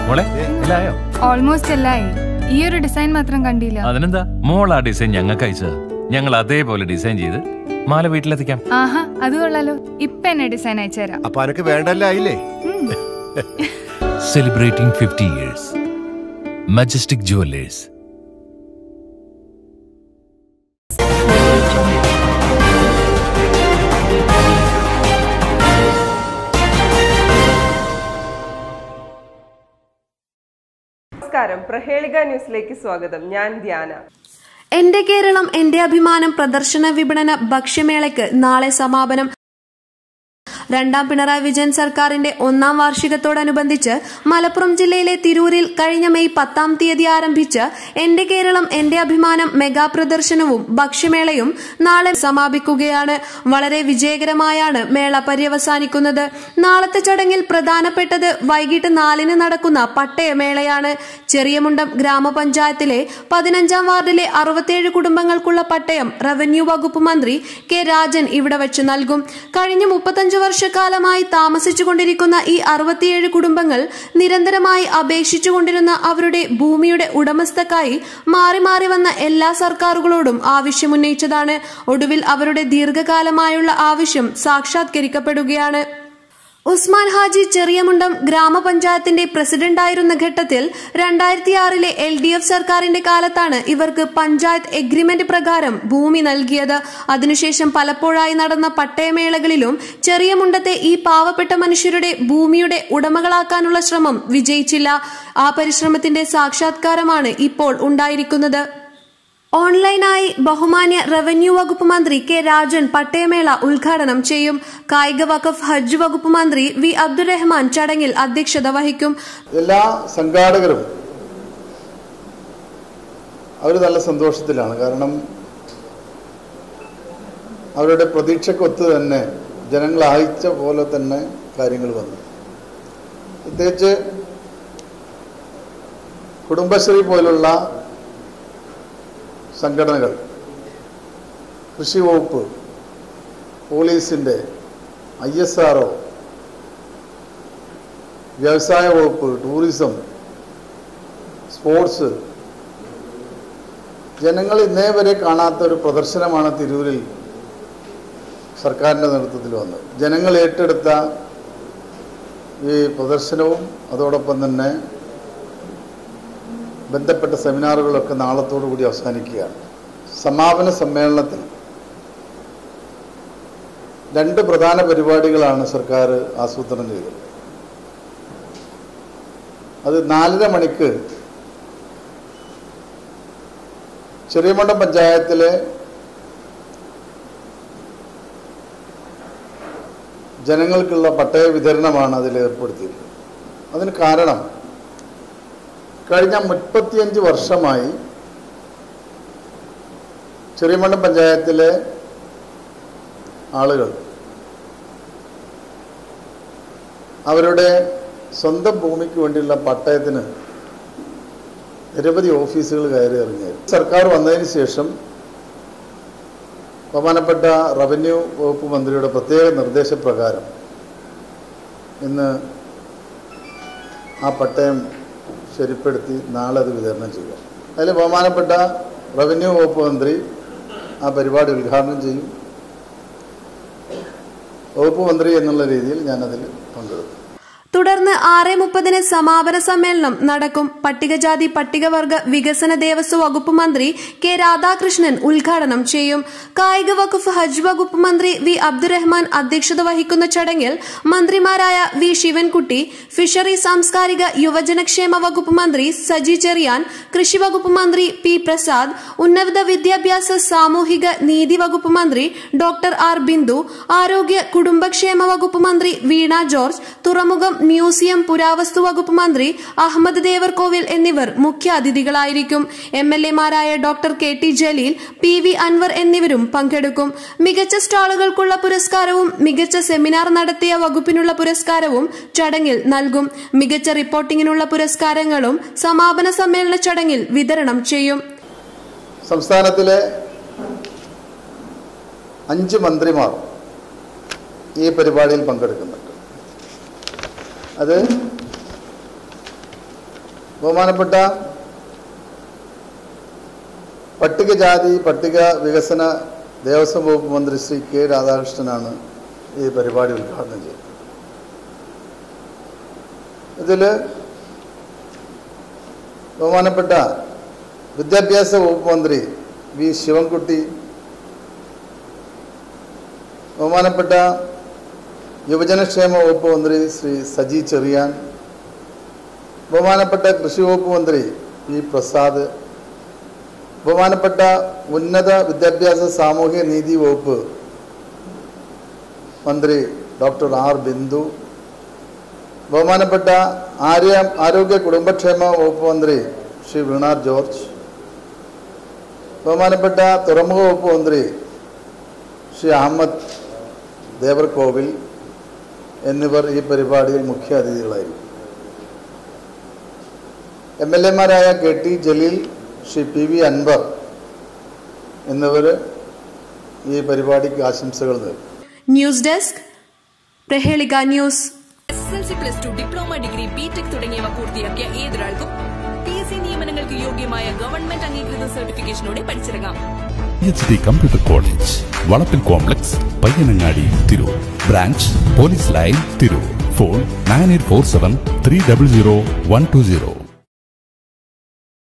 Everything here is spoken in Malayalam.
മോളെ എല്ലായോ ഓൾമോസ്റ്റ് എല്ലായി ഈ ഒരു ഡിസൈൻ മാത്രം കണ്ടില്ല അതിനെന്താ മോൾ ആ ഡിസൈൻ ഞങ്ങൾക്ക് അയച്ചത് ഞങ്ങൾ അതേപോലെ ഡിസൈൻ ചെയ്ത് മാല വീട്ടിലെത്തിക്കാം ആഹാ അത് കൊള്ളാലോ ഇപ്പൊ എന്നെ ഡിസൈൻ അയച്ചുതരാം അപ്പൊ അനക്ക് വേണ്ടല്ല ആയില്ലേ celebrating fifty years Majestic jewellers നമസ്കാരം പ്രഹേളിക ന്യൂസിലേക്ക് സ്വാഗതം ഞാൻ ധ്യാന എന്റെ കേരളം എന്റെ അഭിമാനം പ്രദർശന വിപണന ഭക്ഷ്യമേളയ്ക്ക് നാളെ സമാപനം രണ്ടാം പിണറായി വിജയൻ സർക്കാരിന്റെ ഒന്നാം വാർഷികത്തോടനുബന്ധിച്ച് മലപ്പുറം ജില്ലയിലെ തിരൂരിൽ കഴിഞ്ഞ മെയ് പത്താം തീയതി ആരംഭിച്ച് എന്റെ കേരളം എന്റെ അഭിമാനം മെഗാ പ്രദർശനവും ഭക്ഷ്യമേളയും നാളെ സമാപിക്കുകയാണ് വളരെ വിജയകരമായാണ് മേള പര്യവസാനിക്കുന്നത് നാളത്തെ ചടങ്ങിൽ പ്രധാനപ്പെട്ടത് വൈകിട്ട് നാലിന് നടക്കുന്ന പട്ടയമേളയാണ് ചെറിയമുണ്ടം ഗ്രാമപഞ്ചായത്തിലെ പതിനഞ്ചാം വാർഡിലെ അറുപത്തിയേഴ് കുടുംബങ്ങൾക്കുള്ള പട്ടയം റവന്യൂ വകുപ്പ് മന്ത്രി കെ രാജൻ ഇവിടെ വെച്ച് നൽകും കഴിഞ്ഞ മുപ്പത്തഞ്ച് വർഷക്കാലമായി താമസിച്ചുകൊണ്ടിരിക്കുന്ന ഈ അറുപത്തിയേഴ് കുടുംബങ്ങൾ നിരന്തരമായി അപേക്ഷിച്ചുകൊണ്ടിരുന്ന അവരുടെ ഭൂമിയുടെ ഉടമസ്ഥക്കായി മാറി മാറി വന്ന എല്ലാ സർക്കാരുകളോടും ആവശ്യമുന്നയിച്ചതാണ് ഒടുവിൽ അവരുടെ ദീർഘകാലമായുള്ള ആവശ്യം സാക്ഷാത്കരിക്കപ്പെടുകയാണ് ഉസ്മാൻ ഹാജി ചെറിയമുണ്ടം ഗ്രാമപഞ്ചായത്തിന്റെ പ്രസിഡന്റായിരുന്ന ഘട്ടത്തിൽ രണ്ടായിരത്തി ആറിലെ എൽ ഡി എഫ് സർക്കാരിന്റെ കാലത്താണ് ഇവർക്ക് പഞ്ചായത്ത് എഗ്രിമെന്റ് പ്രകാരം ഭൂമി നൽകിയത് അതിനുശേഷം പലപ്പോഴായി നടന്ന പട്ടയമേളകളിലും ചെറിയമുണ്ടത്തെ ഈ പാവപ്പെട്ട മനുഷ്യരുടെ ഭൂമിയുടെ ഉടമകളാക്കാനുള്ള ശ്രമം വിജയിച്ചില്ല ആ പരിശ്രമത്തിന്റെ സാക്ഷാത്കാരമാണ് ഇപ്പോൾ ഉണ്ടായിരിക്കുന്നത് ഓൺലൈനായി ബഹുമാന്യ റവന്യൂ വകുപ്പ് മന്ത്രി കെ രാജൻ പട്ടയമേള ഉദ്ഘാടനം ചെയ്യും കായിക വഖഫ് ഹജ്ജ് വകുപ്പ് മന്ത്രി വി അബ്ദുറഹ്മാൻ ചടങ്ങിൽ അധ്യക്ഷത വഹിക്കും എല്ലാ സംഘാടകരും അവർ നല്ല സന്തോഷത്തിലാണ് കാരണം അവരുടെ പ്രതീക്ഷക്കൊത്ത് തന്നെ ജനങ്ങൾ അയച്ച പോലെ തന്നെ കാര്യങ്ങൾ വന്നു പ്രത്യേകിച്ച് കുടുംബശ്രീ പോലുള്ള സംഘടനകൾ കൃഷി വകുപ്പ് പോലീസിൻ്റെ ഐ എസ് ആർ വ്യവസായ വകുപ്പ് ടൂറിസം സ്പോർട്സ് ജനങ്ങൾ ഇന്നേ വരെ കാണാത്ത ഒരു പ്രദർശനമാണ് തിരൂരിൽ സർക്കാരിൻ്റെ നേതൃത്വത്തിൽ വന്നത് ജനങ്ങൾ ഏറ്റെടുത്ത ഈ പ്രദർശനവും അതോടൊപ്പം തന്നെ ബന്ധപ്പെട്ട സെമിനാറുകളൊക്കെ നാളത്തോടു കൂടി അവസാനിക്കുകയാണ് സമാപന സമ്മേളനത്തിൽ രണ്ട് പ്രധാന പരിപാടികളാണ് സർക്കാർ ആസൂത്രണം ചെയ്തത് അത് നാലര മണിക്ക് ചെറിയമണ്ടം പഞ്ചായത്തിലെ ജനങ്ങൾക്കുള്ള പട്ടയ വിതരണമാണ് അതിൽ ഏർപ്പെടുത്തിയിട്ടുള്ളത് അതിന് കാരണം കഴിഞ്ഞ മുപ്പത്തിയഞ്ച് വർഷമായി ചെറിയമണ്ടം പഞ്ചായത്തിലെ ആളുകൾ അവരുടെ സ്വന്തം ഭൂമിക്ക് വേണ്ടിയുള്ള പട്ടയത്തിന് നിരവധി ഓഫീസുകൾ കയറി ഇറങ്ങിയത് സർക്കാർ വന്നതിന് ശേഷം ബഹുമാനപ്പെട്ട റവന്യൂ വകുപ്പ് മന്ത്രിയുടെ പ്രത്യേക നിർദ്ദേശപ്രകാരം ഇന്ന് ആ പട്ടയം ശരിപ്പെടുത്തി നാളെ അത് വിതരണം ചെയ്യുക അതിൽ ബഹുമാനപ്പെട്ട റവന്യൂ വകുപ്പ് മന്ത്രി ആ പരിപാടി ഉദ്ഘാടനം ചെയ്യും വകുപ്പ് മന്ത്രി എന്നുള്ള രീതിയിൽ ഞാനതിൽ പങ്കെടുക്കും തുടർന്ന് ആറ് മുപ്പതിന് സമാപന സമ്മേളനം നടക്കും പട്ടികജാതി പട്ടികവർഗ വികസന ദേവസ്വം വകുപ്പ് മന്ത്രി കെ രാധാകൃഷ്ണൻ ഉദ്ഘാടനം ചെയ്യും കായിക വകുപ്പ് ഹജ്ജ് വകുപ്പ് മന്ത്രി വി അബ്ദുറഹ്മാൻ അധ്യക്ഷത വഹിക്കുന്ന ചടങ്ങിൽ മന്ത്രിമാരായ വി ശിവൻകുട്ടി ഫിഷറി സാംസ്കാരിക യുവജനക്ഷേമ വകുപ്പ് മന്ത്രി സജി ചെറിയാൻ കൃഷി വകുപ്പ് മന്ത്രി പി പ്രസാദ് ഉന്നത വിദ്യാഭ്യാസ സാമൂഹിക നീതി വകുപ്പ് മന്ത്രി ഡോക്ടർ ആർ ബിന്ദു ആരോഗ്യ കുടുംബക്ഷേമ വകുപ്പ് മന്ത്രി വീണ ജോർജ് തുറമുഖം മ്യൂസിയം പുരാവസ്തു വകുപ്പ് മന്ത്രി അഹമ്മദ് ദേവർകോവിൽ എന്നിവർ മുഖ്യ അതിഥികളായിരിക്കും എം എൽ എമാരായ doctor K T Jaleel P V Anvar എന്നിവരും പങ്കെടുക്കും മികച്ച സ്റ്റാളുകൾക്കുള്ള പുരസ്കാരവും മികച്ച സെമിനാർ നടത്തിയ വകുപ്പിനുള്ള പുരസ്കാരവും ചടങ്ങിൽ നൽകും മികച്ച റിപ്പോർട്ടിങ്ങിനുള്ള പുരസ്കാരങ്ങളും സമാപന സമ്മേളന ചടങ്ങിൽ വിതരണം ചെയ്യും സംസ്ഥാനത്തിലെ അഞ്ച് മന്ത്രിമാർ ഈ പരിപാടിയിൽ പങ്കെടുക്കുന്നുണ്ട് അത് ബഹുമാനപ്പെട്ട പട്ടികജാതി പട്ടിക വികസന ദേവസ്വം വകുപ്പ് മന്ത്രി ശ്രീ കെ രാധാകൃഷ്ണനാണ് ഈ പരിപാടി ഉദ്ഘാടനം ചെയ്തത് ഇതിൽ ബഹുമാനപ്പെട്ട വിദ്യാഭ്യാസ വകുപ്പ് മന്ത്രി വി ശിവൻകുട്ടി ബഹുമാനപ്പെട്ട യുവജനക്ഷേമ വകുപ്പ് മന്ത്രി ശ്രീ സജി ചെറിയാൻ ബഹുമാനപ്പെട്ട കൃഷി വകുപ്പ് മന്ത്രി പി പ്രസാദ് ബഹുമാനപ്പെട്ട ഉന്നത വിദ്യാഭ്യാസ സാമൂഹ്യ നീതി വകുപ്പ് മന്ത്രി ഡോക്ടർ ആർ ബിന്ദു ബഹുമാനപ്പെട്ട ആര്യ ആരോഗ്യ കുടുംബക്ഷേമ വകുപ്പ് മന്ത്രി ശ്രീ വീണ ജോർജ് ബഹുമാനപ്പെട്ട തുറമുഖ വകുപ്പ് മന്ത്രി ശ്രീ അഹമ്മദ് ദേവർകോവിൽ എന്നിവർ ഈ പരിപാടിയിൽ മുഖ്യ അതിഥികളായിരിക്കും എം എൽ എമാരായ K T Jaleel Shri P V Anvar എന്നിവർ ഈ പരിപാടിക്ക് ആശംസകൾ നേരും news desk Prahelika news S L C plus two diploma degree B Tech തുടങ്ങിയവ പൂർത്തിയാക്കിയ ഏതൊരാൾക്കും പി എസ് സി നിയമനങ്ങൾക്ക് യോഗ്യമായ ഗവൺമെന്റ് അംഗീകൃത സർട്ടിഫിക്കേഷനോടെ പഠിച്ചിറങ്ങാം H D computer college Valappil complex Payyanangadi Tirur branch police line Tirur phone nine eight four seven three double zero one two zero